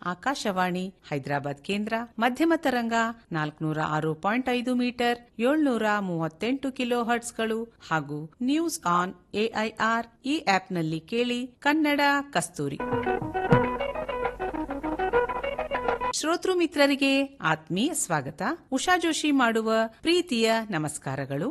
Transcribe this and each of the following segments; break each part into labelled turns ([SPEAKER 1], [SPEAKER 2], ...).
[SPEAKER 1] ಆಕಾಶವಾಣಿ ಹೈದರಾಬಾದ್ ಕೇಂದ್ರ ಮಧ್ಯಮ ತರಂಗ ನಾಲ್ಕನೂರ ಆರು ಪಾಯಿಂಟ್ ಐದು ಮೀಟರ್ ಏಳ್ನೂರ ಮೂವತ್ತೆಂಟು ಕಿಲೋ ಹರ್ಟ್ಸ್ಗಳು ಹಾಗೂ ನ್ಯೂಸ್ ಆನ್ ಎಐಆರ್ ಈ ಆಪ್ನಲ್ಲಿ ಕೇಳಿ ಕನ್ನಡ ಕಸ್ತೂರಿ ಶ್ರೋತೃ ಮಿತ್ರರಿಗೆ ಆತ್ಮೀಯ ಸ್ವಾಗತ ಉಷಾ ಜೋಶಿ ಮಾಡುವ ಪ್ರೀತಿಯ ನಮಸ್ಕಾರಗಳು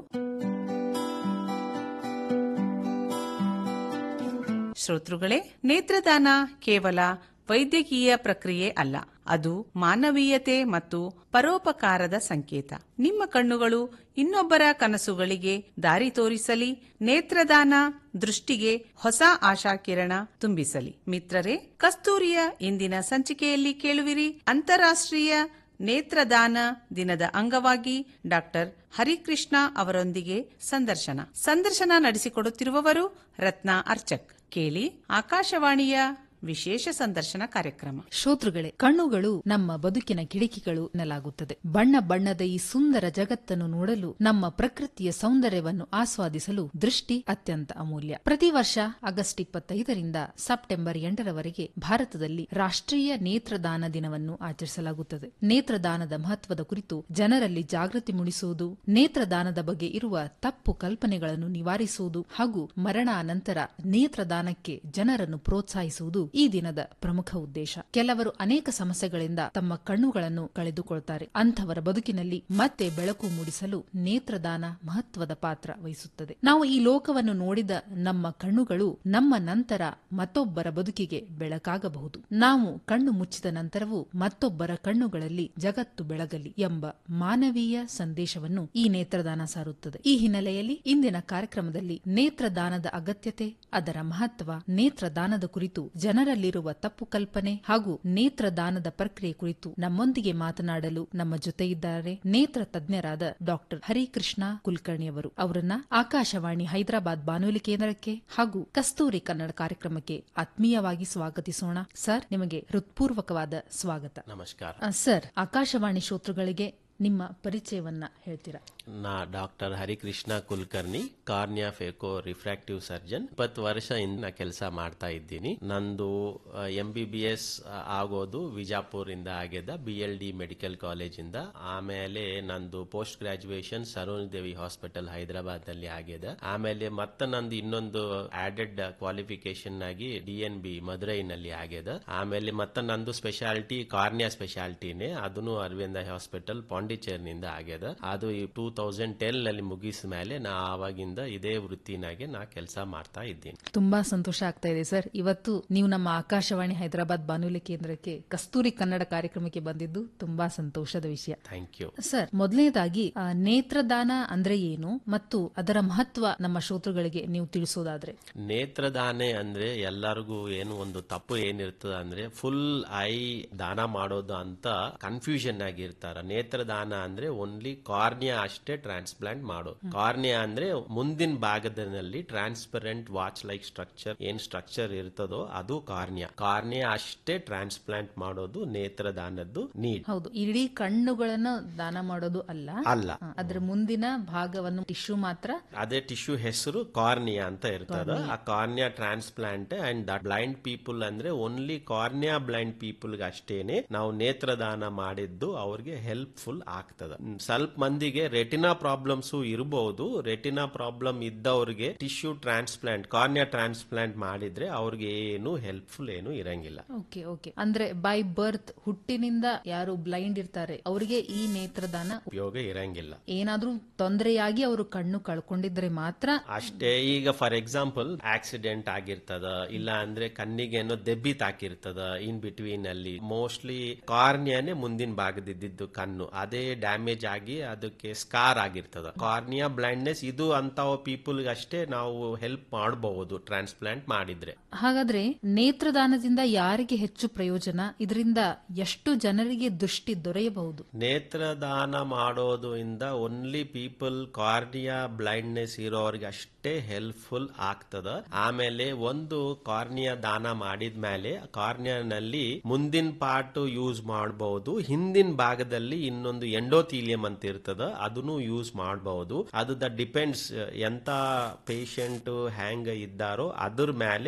[SPEAKER 1] ಶ್ರೋತೃಗಳೇ ನೇತ್ರದಾನ ಕೇವಲ ವೈದ್ಯಕೀಯ ಪ್ರಕ್ರಿಯೆ ಅಲ್ಲ ಅದು ಮಾನವೀಯತೆ ಮತ್ತು ಪರೋಪಕಾರದ ಸಂಕೇತ ನಿಮ್ಮ ಕಣ್ಣುಗಳು ಇನ್ನೊಬ್ಬರ ಕನಸುಗಳಿಗೆ ದಾರಿ ತೋರಿಸಲಿ ನೇತ್ರದಾನ ದೃಷ್ಟಿಗೆ ಹೊಸ ಆಶಾಕಿರಣ ತುಂಬಿಸಲಿ ಮಿತ್ರರೇ ಕಸ್ತೂರಿಯ ಇಂದಿನ ಸಂಚಿಕೆಯಲ್ಲಿ ಕೇಳುವಿರಿ ಅಂತಾರಾಷ್ಟ್ರೀಯ ನೇತ್ರದಾನ ದಿನದ ಅಂಗವಾಗಿ ಡಾಕ್ಟರ್ ಹರಿಕೃಷ್ಣ ಅವರೊಂದಿಗೆ ಸಂದರ್ಶನ ಸಂದರ್ಶನ ನಡೆಸಿಕೊಡುತ್ತಿರುವವರು ರತ್ನ ಅರ್ಚಕ್ ಕೇಳಿ ಆಕಾಶವಾಣಿಯ ವಿಶೇಷ ಸಂದರ್ಶನ ಕಾರ್ಯಕ್ರಮ
[SPEAKER 2] ಶ್ರೋತೃಗಳೇ ಕಣ್ಣುಗಳು ನಮ್ಮ ಬದುಕಿನ ಕಿಟಕಿಗಳು ಎನ್ನಲಾಗುತ್ತದೆ ಬಣ್ಣ ಬಣ್ಣದ ಈ ಸುಂದರ ಜಗತ್ತನ್ನು ನೋಡಲು ನಮ್ಮ ಪ್ರಕೃತಿಯ ಸೌಂದರ್ಯವನ್ನು ಆಸ್ವಾದಿಸಲು ದೃಷ್ಟಿ ಅತ್ಯಂತ ಅಮೂಲ್ಯ ಪ್ರತಿ ವರ್ಷ ಆಗಸ್ಟ್ ಇಪ್ಪತ್ತೈದರಿಂದ ಸೆಪ್ಟೆಂಬರ್ ಎಂಟರವರೆಗೆ ಭಾರತದಲ್ಲಿ ರಾಷ್ಟ್ರೀಯ ನೇತ್ರದಾನ ದಿನವನ್ನು ಆಚರಿಸಲಾಗುತ್ತದೆ ನೇತ್ರದಾನದ ಮಹತ್ವದ ಕುರಿತು ಜನರಲ್ಲಿ ಜಾಗೃತಿ ಮೂಡಿಸುವುದು ನೇತ್ರದಾನದ ಬಗ್ಗೆ ಇರುವ ತಪ್ಪು ಕಲ್ಪನೆಗಳನ್ನು ನಿವಾರಿಸುವುದು ಹಾಗೂ ಮರಣಾನಂತರ ನೇತ್ರದಾನಕ್ಕೆ ಜನರನ್ನು ಪ್ರೋತ್ಸಾಹಿಸುವುದು ಈ ದಿನದ ಪ್ರಮುಖ ಉದ್ದೇಶ ಕೆಲವರು ಅನೇಕ ಸಮಸ್ಯೆಗಳಿಂದ ತಮ್ಮ ಕಣ್ಣುಗಳನ್ನು ಕಳೆದುಕೊಳ್ತಾರೆ ಅಂಥವರ ಬದುಕಿನಲ್ಲಿ ಮತ್ತೆ ಬೆಳಕು ಮೂಡಿಸಲು ನೇತ್ರದಾನ ಮಹತ್ವದ ಪಾತ್ರ ವಹಿಸುತ್ತದೆ ನಾವು ಈ ಲೋಕವನ್ನು ನೋಡಿದ ನಮ್ಮ ಕಣ್ಣುಗಳು ನಮ್ಮ ನಂತರ ಮತ್ತೊಬ್ಬರ ಬದುಕಿಗೆ ಬೆಳಕಾಗಬಹುದು ನಾವು ಕಣ್ಣು ಮುಚ್ಚಿದ ನಂತರವೂ ಮತ್ತೊಬ್ಬರ ಕಣ್ಣುಗಳಲ್ಲಿ ಜಗತ್ತು ಬೆಳಗಲಿ ಎಂಬ ಮಾನವೀಯ ಸಂದೇಶವನ್ನು ಈ ನೇತ್ರದಾನ ಸಾರುತ್ತದೆ ಈ ಹಿನ್ನೆಲೆಯಲ್ಲಿ ಇಂದಿನ ಕಾರ್ಯಕ್ರಮದಲ್ಲಿ ನೇತ್ರದಾನದ ಅಗತ್ಯತೆ ಅದರ ಮಹತ್ವ ನೇತ್ರದಾನದ ಕುರಿತು ಜನರಲ್ಲಿರುವ ತಪ್ಪು ಕಲ್ಪನೆ ಹಾಗೂ ನೇತ್ರದಾನದ ಪ್ರಕ್ರಿಯೆ ಕುರಿತು ನಮ್ಮೊಂದಿಗೆ ಮಾತನಾಡಲು ನಮ್ಮ ಜೊತೆ ಇದ್ದಾರೆ ನೇತ್ರ ತಜ್ಞರಾದ ಡಾಕ್ಟರ್ ಹರಿಕೃಷ್ಣ ಕುಲಕರ್ಣಿಯವರು ಅವರನ್ನ ಆಕಾಶವಾಣಿ ಹೈದರಾಬಾದ್ ಬಾನುಲಿ ಕೇಂದ್ರಕ್ಕೆ ಹಾಗೂ ಕಸ್ತೂರಿ ಕನ್ನಡ ಕಾರ್ಯಕ್ರಮಕ್ಕೆ ಆತ್ಮೀಯವಾಗಿ ಸ್ವಾಗತಿಸೋಣ ಸರ್ ನಿಮಗೆ ಹೃತ್ಪೂರ್ವಕವಾದ ಸ್ವಾಗತ
[SPEAKER 3] ನಮಸ್ಕಾರ
[SPEAKER 2] ಆ, ಸರ್ ಆಕಾಶವಾಣಿ ಶ್ರೋತೃಗಳಿಗೆ ನಿಮ್ಮ ಪರಿಚಯವನ್ನ ಹೇಳ್ತೀರಾ
[SPEAKER 3] ನಾ doctor Harikrishna Kulkarni cornea phaco refractive surgeon ಇಪ್ಪತ್ತು ವರ್ಷದಿಂದ ನಾ ಕೆಲಸ ಮಾಡ್ತಾ ಇದ್ದೀನಿ ನಂದು ಎಂ ಬಿ ಬಿ ಎಸ್ ಆಗೋದು ವಿಜಾಪುರ್ ಇಂದ ಆಗ್ಯದ B L D medical college ಇಂದ ಆಮೇಲೆ ನಂದು post graduation Sarojini Devi hospital Hyderabad ನಲ್ಲಿ ಆಗ್ಯದ ಆಮೇಲೆ ಮತ್ತೆ ನಂದು ಇನ್ನೊಂದು ಆಡೆಡ್ ಕ್ವಾಲಿಫಿಕೇಶನ್ ಆಗಿ ಡಿ ಎನ್ ಬಿ ಮದುರೈನಲ್ಲಿ ಆಗ್ಯದ ಆಮೇಲೆ ಮತ್ತೆ ನಂದು ಸ್ಪೆಷಾಲಿಟಿ ಕಾರ್ನಿಯಾ ಸ್ಪೆಷಾಲಿಟಿನೇ ಅದನ್ನು ಅರವಿಂದ ಹಾಸ್ಪಿಟಲ್ ಪಾಂಡಿಚೇರಿನಿಂದ ಆಗ್ಯದ ಅದು ಟೂ ತೌಸಂಡ್ ಟೆನ್ ನಲ್ಲಿ ಮುಗಿಸಿದ ಮೇಲೆ ನಾ ಆವಾಗಿಂದ ಇದೇ ವೃತ್ತಿನಾಗೆ ನಾ ಕೆಲಸ ಮಾಡ್ತಾ ಇದ್ದೀನಿ
[SPEAKER 2] ತುಂಬಾ ಸಂತೋಷ ಆಗ್ತಾ ಇದೆ ಸರ್ ಇವತ್ತು ನೀವು ನಮ್ಮ ಆಕಾಶವಾಣಿ ಹೈದರಾಬಾದ್ ಬಾನುಲಿ ಕೇಂದ್ರಕ್ಕೆ ಕಸ್ತೂರಿ ಕನ್ನಡ ಕಾರ್ಯಕ್ರಮಕ್ಕೆ ಬಂದಿದ್ದು ತುಂಬಾ ಸಂತೋಷದ ವಿಷಯ
[SPEAKER 3] ಥ್ಯಾಂಕ್ ಯು
[SPEAKER 2] ಸರ್ ಮೊದಲನೇದಾಗಿ ಆ, ನೇತ್ರದಾನ ಅಂದ್ರೆ ಏನು ಮತ್ತು ಅದರ ಮಹತ್ವ ನಮ್ಮ ಶ್ರೋತೃಗಳಿಗೆ ನೀವು ತಿಳಿಸೋದಾದ್ರೆ
[SPEAKER 3] ನೇತ್ರದಾನೆ ಅಂದ್ರೆ ಎಲ್ಲರಿಗೂ ಏನು ಒಂದು ತಪ್ಪು ಏನಿರ್ತದ ಅಂದ್ರೆ ಫುಲ್ ಐ ದಾನ ಮಾಡೋದು ಅಂತ ಕನ್ಫ್ಯೂಷನ್ ಆಗಿರ್ತಾರ ನೇತ್ರದಾನ ಅಂದ್ರೆ ಓನ್ಲಿ ಕಾರ್ನಿಯಾ ಅಷ್ಟೇ ಟ್ರಾನ್ಸ್ಪ್ಲಾಂಟ್ ಮಾಡೋದು ಕಾರ್ನಿಯಾ ಅಂದ್ರೆ ಮುಂದಿನ ಭಾಗದಲ್ಲಿ ಟ್ರಾನ್ಸ್ಪರೆಂಟ್ ವಾಚ್ ಲೈಕ್ ಸ್ಟ್ರಕ್ಚರ್ ಏನ್ ಸ್ಟ್ರಕ್ಚರ್ ಇರ್ತದೋ ಅದು ಕಾರ್ನಿಯಾ ಕಾರ್ನಿಯಾ ಅಷ್ಟೇ ಟ್ರಾನ್ಸ್ಪ್ಲಾಂಟ್ ಮಾಡೋದು ನೇತ್ರದಾನದ್ದು ನೀಡ್
[SPEAKER 2] ಹೌದು ಇಡೀ ಕಣ್ಣುಗಳನ್ನು ದಾನ ಮಾಡೋದು ಅಲ್ಲ
[SPEAKER 3] ಅಲ್ಲ
[SPEAKER 2] ಆ, ಅದರ ಮುಂದಿನ ಭಾಗವನ್ನು ಟಿಶ್ಯೂ ಮಾತ್ರ
[SPEAKER 3] ಅದೇ ಟಿಶ್ಯೂ ಹೆಸರು ಕಾರ್ನಿಯಾ ಅಂತ ಇರ್ತದ ಆ cornea transplant and that blind people ಅಂದ್ರೆ ಓನ್ಲಿ ಕಾರ್ನಿಯಾ ಬ್ಲೈಂಡ್ ಪೀಪಲ್ ಅಷ್ಟೇನೆ ನಾವು ನೇತ್ರದಾನ ಮಾಡಿದ್ದು ಅವ್ರಿಗೆ ಹೆಲ್ಪ್ಫುಲ್ ಆಗ್ತದ ಹ್ಮ್, ಸ್ವಲ್ಪ ಮಂದಿಗೆ ರೆಟಿನಾ ಪ್ರಾಬ್ಲಮ್ಸ್ ಇರಬಹುದು ರೆಟಿನಾ ಪ್ರಾಬ್ಲಮ್ ಇದ್ದವ್ರಿಗೆ ಟಿಶ್ಯೂ ಟ್ರಾನ್ಸ್ಪ್ಲಾಂಟ್ ಕಾರ್ನಿಯಾ ಟ್ರಾನ್ಸ್ಪ್ಲಾಂಟ್ ಮಾಡಿದ್ರೆ ಅವ್ರಿಗೆ ಏನು ಹೆಲ್ಪ್ಫುಲ್ ಏನು ಇರಂಗಿಲ್ಲ
[SPEAKER 2] ಓಕೆ ಓಕೆ ಅಂದ್ರೆ ಬೈ ಬರ್ತ್ ಹುಟ್ಟಿನಿಂದ ಯಾರು ಬ್ಲೈಂಡ್ ಇರ್ತಾರೆ ಅವರಿಗೆ ಈ ನೇತ್ರದಾನ
[SPEAKER 3] ಉಪಯೋಗ ಇರಂಗಿಲ್ಲ
[SPEAKER 2] ಏನಾದ್ರೂ ತೊಂದರೆಯಾಗಿ ಅವರು ಕಣ್ಣು ಕಳ್ಕೊಂಡಿದ್ರೆ ಮಾತ್ರ
[SPEAKER 3] ಅಷ್ಟೇ ಈಗ ಫಾರ್ ಎಕ್ಸಾಂಪಲ್ ಆಕ್ಸಿಡೆಂಟ್ ಆಗಿರ್ತದ ಇಲ್ಲ ಅಂದ್ರೆ ಕಣ್ಣಿಗೆ ಏನೋ ದೆಬ್ಬಿ ತಾಕಿರ್ತದ ಇನ್ ಬಿಟ್ವೀನ್ ಅಲ್ಲಿ ಮೋಸ್ಟ್ಲಿ ಕಾರ್ನಿಯಾನೇ ಮುಂದಿನ ಭಾಗದಿದ್ದು ಕಣ್ಣು ಅದೇ ಡ್ಯಾಮೇಜ್ ಆಗಿ ಅದಕ್ಕೆ ಸ್ಕಾರ್ ಆಗಿರ್ತದ ಕಾರ್ನಿಯಾ ಬ್ಲೈಂಡ್ನೆಸ್ ಇದು ಅಂತ ಪೀಪಲ್ ಅಷ್ಟೇ ನಾವು ಹೆಲ್ಪ್ ಮಾಡಬಹುದು ಟ್ರಾನ್ಸ್ಪ್ಲಾಂಟ್ ಮಾಡಿದ್ರೆ
[SPEAKER 2] ಹಾಗಾದ್ರೆ ನೇತ್ರದಾನದಿಂದ ಯಾರಿಗೆ ಹೆಚ್ಚು ಪ್ರಯೋಜನ ಇದರಿಂದ ಎಷ್ಟು ಜನರಿಗೆ ದೃಷ್ಟಿ ದೊರೆಯಬಹುದು
[SPEAKER 3] ನೇತ್ರದಾನ ಮಾಡೋದು ಇಂದ ಓನ್ಲಿ ಪೀಪಲ್ ಕಾರ್ನಿಯಾ ಬ್ಲೈಂಡ್ನೆಸ್ ಇರೋರಿಗೆ ಅಷ್ಟೇ ಹೆಲ್ಪ್ಫುಲ್ ಆಗ್ತದ ಆಮೇಲೆ ಒಂದು ಕಾರ್ನಿಯಾ ದಾನ ಮಾಡಿದ್ಮೇಲೆ ಕಾರ್ನಿಯಾನಲ್ಲಿ ಮುಂದಿನ ಪಾರ್ಟ್ ಯೂಸ್ ಮಾಡಬಹುದು ಹಿಂದಿನ ಭಾಗದಲ್ಲಿ ಇನ್ನೊಂದು ಎಂಡೋಥೀಲಿಯಂ ಅಂತ ಇರ್ತದ ಅದನ್ನು ಯೂಸ್ ಮಾಡಬಹುದು ಅದು ದ ಡಿಪೆಂಡ್ಸ್ ಎಂತ ಪೇಷಂಟ್ ಹ್ಯಾಂಗ್ ಇದ್ದಾರೋ ಅದ್ರ ಮೇಲೆ